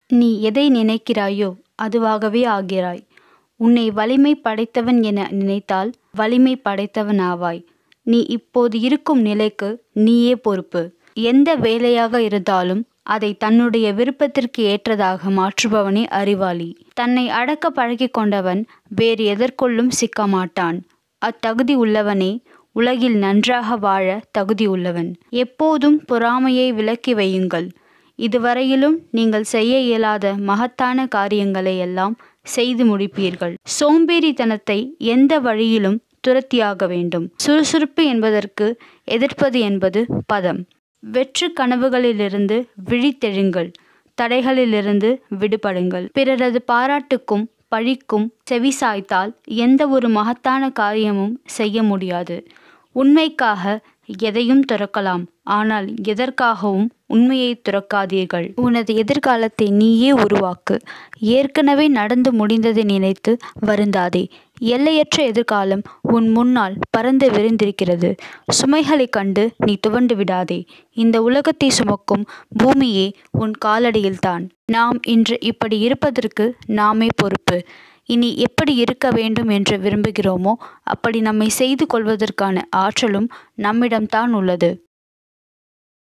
நீ எதை நினைக்கிறாயோ அதுவாகவே ஆகிறாய் உன்னை வலிமை படைத்தவன் என நினைத்தால் வலிமை படைத்தவன் ஆவாய் நீ இப்போது இருக்கும் நிலைக்கு நீயே பொறுப்பு எந்த வேலையாக இருந்தாலும் அதை தன்னுடைய விருப்பத்திற்கு ஏற்றதாக மாற்றுபவனே அறிவாளி தன்னை அடக்க பழகி கொண்டவன் வேறு எதற்குள்ளும் சிக்க மாட்டான் அத்தகுதி உள்ளவனே உலகில் நன்றாக வாழ தகுதி உள்ளவன் எப்போதும் பொறாமையை விலக்கி வையுங்கள் இதுவரையிலும் நீங்கள் செய்ய இயலாத மகத்தான காரியங்களை எல்லாம் செய்து முடிப்பீர்கள் சோம்பேறித்தனத்தை எந்த வழியிலும் துரத்தியாக வேண்டும் சுறுசுறுப்பு என்பதற்கு எதிர்ப்பது என்பது பதம் வெற்று கனவுகளிலிருந்து விழித்தெழுங்கள் தடைகளிலிருந்து விடுபடுங்கள் பிறரது பாராட்டுக்கும் பழிக்கும் செவிசாய்த்தால் எந்த ஒரு மகத்தான காரியமும் செய்ய முடியாது உண்மைக்காக எதையும் துறக்கலாம் ஆனால் எதற்காகவும் உண்மையை துறக்காதீர்கள் உனது எதிர்காலத்தை நீயே உருவாக்கு ஏற்கனவே நடந்து முடிந்ததை நினைத்து வருந்தாதே எல்லையற்ற எதிர்காலம் உன் முன்னால் பறந்து விரிந்திருக்கிறது சுமைகளைக் கண்டு நீ துவண்டு விடாதே இந்த உலகத்தை சுமக்கும் பூமியே உன் காலடியில்தான் நாம் இன்று இப்படி இருப்பதற்கு நாமே பொறுப்பு இனி எப்படி இருக்க வேண்டும் என்று விரும்புகிறோமோ அப்படி நம்மை செய்து கொள்வதற்கான ஆற்றலும் நம்மிடம்தான் உள்ளது